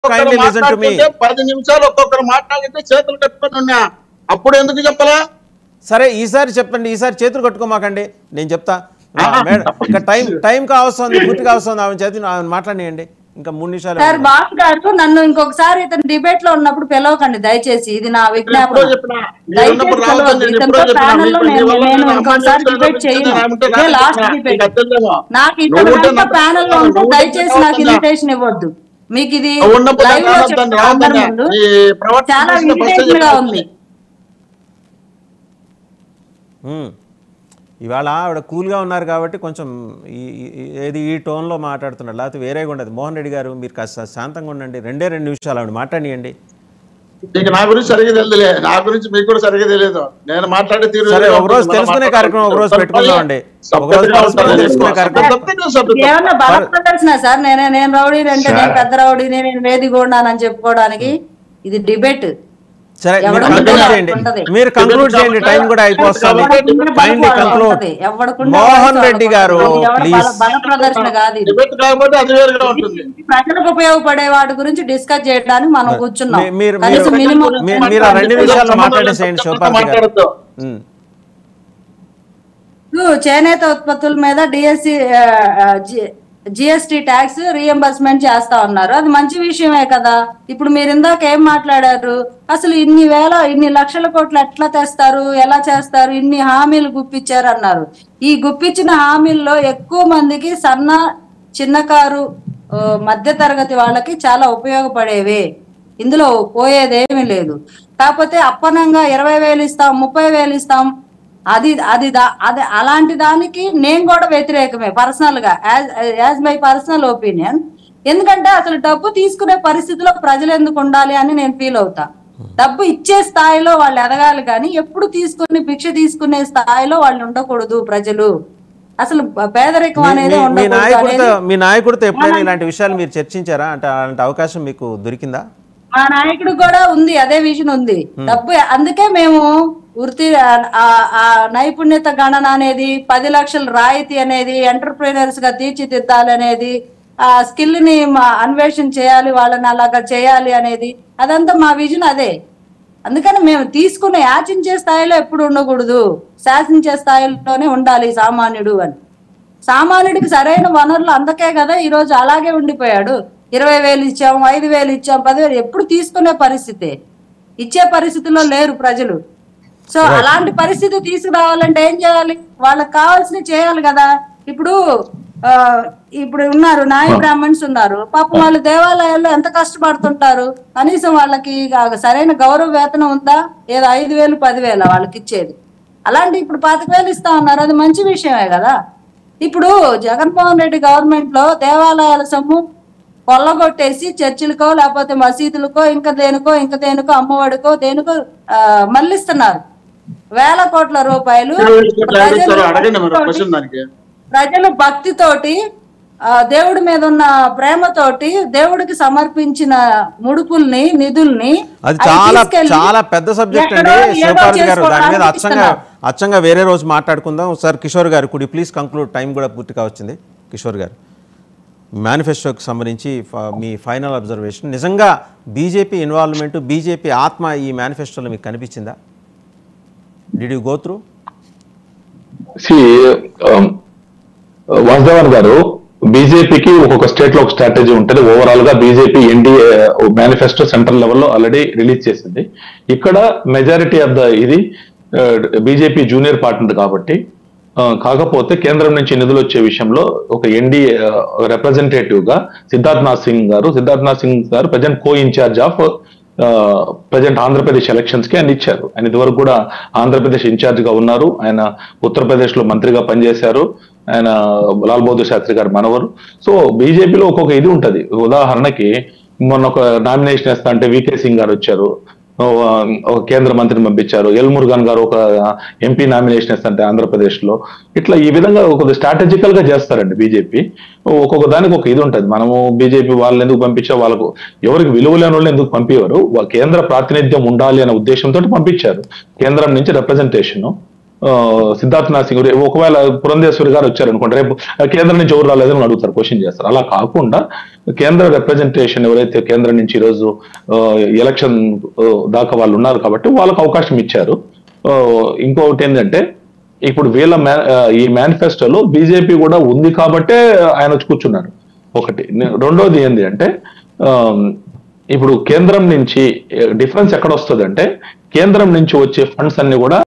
kindly listen to me. మాట్లాడుతుంటే పది నిమిషాలు ఒక్కొక్కరు మాట్లాడితే చేతులు కట్టుకొని ఉన్నా అప్పుడు ఎందుకు చెప్పలా సరే ఈసారి చెప్పండి ఈసారి చేతులు కట్టుకోమాకండి నేను చెప్తా ఆ, మేడం ఇంకా టైం టైం కావస్తుంది పూర్తిగా వస్తుంది ఆమె చేతి ఆమె మాట్లాడియండి ఇంకా మూడు నిమిషాలు సార్ బాస్ గారు నన్ను ఇంకొకసారి ఇతను డిబేట్ లో ఉన్నప్పుడు పిలవకండి దయచేసి ఇది నా ఎప్పుడో విజ్ఞాపన చెప్పినా మీరు ఉన్నప్పుడు రావద్దని నేను ఎప్పుడో ఇతనితో చెప్పినా panel లో మీకు నీ నేను- వల్ల నేను నేను ఇంకొకసారి అమ్మాయిని debate చేయను. రాకుంటే ఇదే నాకు last చెప్పినా, debate. నీకు అర్థమేమో. నాకు నువ్వు ఇతను ఉంటే కనుక నాకు ప్యానల్ లో చెప్పినా, ఉంటే నువ్వు దయచేసి ఉంటే నాకు రావద్దా? ఇన్విటేషన్ ఇవ్వద్దు మీకు ఇది నువ్వు ఉన్నప్పుడు లైవ్ లో రావద్దని చెప్తున్నా రావద్దని అందరి ముందు నీ ప్రవర్తన చాలా చూస్తే ఫస్ట్ ఇరిటేషన్ గా చెప్పాలి. ఉంది ఉమ్. ఇవాళ ఆవిడ కూల్గా ఉన్నారు కాబట్టి కొంచెం ఈ- ఈ- ఏది ఈ టోన్లో మాట్లాడుతున్నారు లేకపోతే వేరేగా ఉండదు మోహన్ రెడ్డి గారు మీరు కాస్త శాంతంగా ఉండండి రెండే రెండు నిమిషాలు ఆవిడ మాట్లాడియండి నీకు నా గురించి సరిగ్గా తెలియదులే నా గురించి మీకు కూడా సరిగ్గా తెలియదు నేను మాట్లాడే తీరు సరే వేరుగా ఒక రోజు ఉంటుంది. తెలుసుకునే మనం కార్యక్రమం ఒక రోజు మాట్లాడుకుంటాం. పెట్టుకుందామండి ఒక రోజు సభ్యతగా పరస్పరం ఉంటాను. తెలుసుకునే కార్యక్రమం సభ్యతగా సభ్యత. ఏమన్నా బల ప్రదర్శన సార్ నేనే నేను రౌడీ అంటే నేను పెద్ద రౌడీని నేను వేదిక ఉన్నానని చెప్పుకోవడానికి ఇది డిబేట్ సరే మీరు ఎవడు కంక్లూడ్ ఉంటుందో చేయండి ఉంటది. మీరు కంక్లూడ్ చేయండి టైం కూడా అయిపోతుంది ఫైనలీ కంక్లూడ్ మోహన్ రెడ్డి గారు ప్లీజ్ బల ప్రదర్శన కాదు ఇది డిబేట్ కాబట్టి అది వేరుగా ఉంటుంది ప్రజలకు ఉపయోగపడే వాటి గురించి డిస్కస్ చేయడానికి మనం కూర్చున్నాం మీ- మీరు కనీసం మీరు- minimum- మీరు- మీరు ఆ రెండు నిమిషాల్లో మాట్లాడేసేయండి శివపాల్ గారు మాట్లాడద్దు ఉమ్. ఇప్పుడు చేనేత ఉత్పత్తుల మీద డిఎస్సి జిఎస్టి ట్యాక్స్ రీఎంబర్స్మెంట్ చేస్తా ఉన్నారు అది మంచి విషయమే కదా ఇప్పుడు మీరు ఇందాక ఏం మాట్లాడారు అసలు ఇన్ని వేల ఇన్ని లక్షల కోట్లు ఎట్లా తెస్తారు ఎలా చేస్తారు ఇన్ని హామీలు గుప్పించారు అన్నారు ఈ గుప్పించిన హామీల్లో ఎక్కువ మందికి సన్న చిన్నకారు ఆ, మధ్య తరగతి వాళ్ళకి చాలా ఉపయోగపడేవే ఇందులో పోయేదేమీ లేదు కాకపోతే అప్పనంగా ఇరవై వేలు ఇస్తాం ముప్పై వేలు ఇస్తాం అది అది దా- అది అలాంటి దానికి నేను కూడా వ్యతిరేకమే పర్సనల్ గా యాజ్ మై పర్సనల్ ఒపీనియన్ ఎందుకంటే అసలు డబ్బు తీసుకునే పరిస్థితిలో ప్రజలు ఎందుకు ఉండాలి అని నేను ఫీల్ అవుతా డబ్బు ఇచ్చే స్థాయిలో వాళ్ళు ఎదగాలి కానీ ఎప్పుడు తీసుకుని భిక్ష తీసుకునే స్థాయిలో వాళ్ళు ఉండకూడదు ప్రజలు అసలు పేదరికం మీ- అనేది మీ- మీ ఉండకూడదు నాయకుడితో అనేది మీ నాయకుడితో ఎప్పుడైనా ఇలాంటి విషయాలు మీరు చర్చించారా అంటే అలాంటి అవకాశం మీకు దొరికిందా మా నాయకుడు కూడా ఉంది అదే విజన్ ఉంది డబ్బు అందుకే మేము వృత్తి ఆ- ఆ- ఆ నైపుణ్యత గణన అనేది పది లక్షల రాయితీ అనేది ఎంటర్ప్రీనర్స్ గా తీర్చిదిద్దాలి అనేది ఆ స్కిల్ ని మా- అన్వేషణ చేయాలి వాళ్ళని అలాగా చేయాలి అనేది అదంతా మా విజన్ అదే అందుకని మేము తీసుకున్న యాచించే స్థాయిలో ఎప్పుడు ఉండకూడదు శాసించే స్థాయిలోనే ఉండాలి సామాన్యుడు అని సామాన్యుడికి సరైన వనరులు అందకే కదా ఈ రోజు అలాగే ఉండిపోయాడు ఇరవై వేలు ఇచ్చాం ఐదు వేలు ఇచ్చాం పదివేలు ఎప్పుడు తీసుకునే పరిస్థితి ఇచ్చే పరిస్థితిలో లేరు ప్రజలు సో అలాంటి పరిస్థితి తీసుకురావాలంటే ఏం చేయాలి వాళ్ళకి కావాల్సినవి చేయాలి కదా ఇప్పుడు ఆ, ఇప్పుడు ఉన్నారు నాయ బ్రాహ్మణ్స్ ఉన్నారు పాపం వాళ్ళు దేవాలయాల్లో ఎంత కష్టపడుతుంటారు కనీసం వాళ్ళకి ఇక సరైన గౌరవ వేతనం ఉందా ఏదో ఐదు వేలు పదివేల వాళ్ళకి ఇచ్చేది అలాంటి ఇప్పుడు పాతిక వేలు ఇస్తా ఉన్నారు అది మంచి విషయమే కదా ఇప్పుడు జగన్మోహన్ రెడ్డి గవర్నమెంట్ లో దేవాలయాల సొమ్ము కొల్లగొట్టేసి చర్చిలకో లేకపోతే మసీదులకో ఇంకా దేనికో ఇంకా దేనికో అమ్మఒడికో దేనికో ఆ, మళ్ళిస్తున్నారు వేల కోట్ల రూపాయలు అడిగిస్తారు అడగండి మరి ప్రజలు క్వశ్చన్ దానికి ప్రజలు భక్తితోటి ఆ, దేవుడి మీద ఉన్న ప్రేమతోటి దేవుడికి సమర్పించిన ముడుపుల్ని నిధుల్ని అది అవి చాలా తీసుకెళ్ళి చాలా పెద్ద సబ్జెక్ట్ అండి ఎక్కడో ఏదో శివపాల్ గారు దాని మీద చేసుకోవడానికి అచ్చంగా ఇస్తున్నారు. అచ్చంగా వేరే రోజు మాట్లాడుకుందాం సార్ కిషోర్ గారు కుడి ప్లీజ్ కంక్లూడ్ టైం కూడా పూర్తిగా వచ్చింది కిషోర్ గారు మేనిఫెస్టోకి సంబంధించి ఫ- మీ ఫైనల్ అబ్జర్వేషన్ నిజంగా బీజేపీ ఇన్వాల్వ్మెంట్ బీజేపీ ఆత్మ ఈ మేనిఫెస్టోలో మీకు కనిపించిందా did you go through C Vasudevan గారు బీజేపీకి ఒక్కొక్క స్టేట్ లో ఒక స్ట్రాటజీ ఉంటుంది ఓవరాల్ గా బీజేపీ ఎన్డీఏ మేనిఫెస్టో సెంట్రల్ లెవెల్లో ఆల్రెడీ రిలీజ్ చేసింది ఇక్కడ మెజారిటీ ఆఫ్ ద ఇది బీజేపీ జూనియర్ పార్ట్నర్ కాబట్టి ఆ, కాకపోతే కేంద్రం నుంచి నిధులు వచ్చే విషయంలో ఒక ఎన్డీఏ రిప్రజెంటేటివ్ గా సిద్ధార్థ్ నాథ్ సింగ్ గారు సిద్ధార్థ్ నాథ్ సింగ్ గారు present co incharge of present Andhra Pradesh elections కి ఆయన ఇచ్చారు ఆయన ఇదివరకు కూడా ఆంధ్రప్రదేశ్ ఇన్ఛార్జ్ గా ఉన్నారు ఆయన ఉత్తరప్రదేశ్ లో మంత్రిగా పనిచేశారు ఆయన లాల్ బహదూర్ శాస్త్రి గారు మనవరు సో బీజేపీలో ఒక్కొక్క ఇది ఉంటది ఉదాహరణకి మొన్న ఒక నామినేషన్ వేస్తా అంటే వికే సింగ్ గారు వచ్చారు ఓ, ఒక కేంద్ర మంత్రిని పంపించారు ఎల్ మురుగన్ గారు ఒక ఎంపీ నామినేషన్ ఇస్తుంటే ఆంధ్రప్రదేశ్ లో ఇట్లా ఈ విధంగా ఒక స్ట్రాటజికల్ గా చేస్తారండి బీజేపీ ఒక్కొక్క దానికి ఒక ఇది ఉంటది మనము బీజేపీ వాళ్ళని ఎందుకు పంపించా వాళ్ళకు ఎవరికి విలువ లేని వాళ్ళు ఎందుకు పంపించారు కేంద్ర ప్రాతినిధ్యం ఉండాలి అనే ఉద్దేశంతో పంపించారు కేంద్రం నుంచి రిప్రజెంటేషన్ ఆ, సిద్ధార్థనాథ్ సింగ్ రే- ఒకవేళ పురంధేశ్వరి గారు వచ్చారు అనుకోండి రేపు ఆ, కేంద్రం నుంచి ఎవరు రాలేదని అడుగుతారు క్వశ్చన్ చేస్తారు అలా కాకుండా కేంద్ర రిప్రజెంటేషన్ ఎవరైతే కేంద్రం నుంచి ఈరోజు ఆ, ఎలక్షన్ ఆ, దాకా వాళ్ళు ఉన్నారు కాబట్టి వాళ్ళకు అవకాశం ఇచ్చారు ఆ, ఇంకొకటి ఏంటంటే ఇప్పుడు వీళ్ళ మా- ఆ, ఈ మేనిఫెస్టోలో బీజేపీ కూడా ఉంది కాబట్టే ఆయన వచ్చి కూర్చున్నారు ఒకటి నే- రెండోది ఏంటి అంటే ఆ, ఇప్పుడు కేంద్రం నుంచి డిఫరెన్స్ ఎక్కడ వస్తుంది అంటే కేంద్రం నుంచి వచ్చే ఫండ్స్ అన్ని కూడా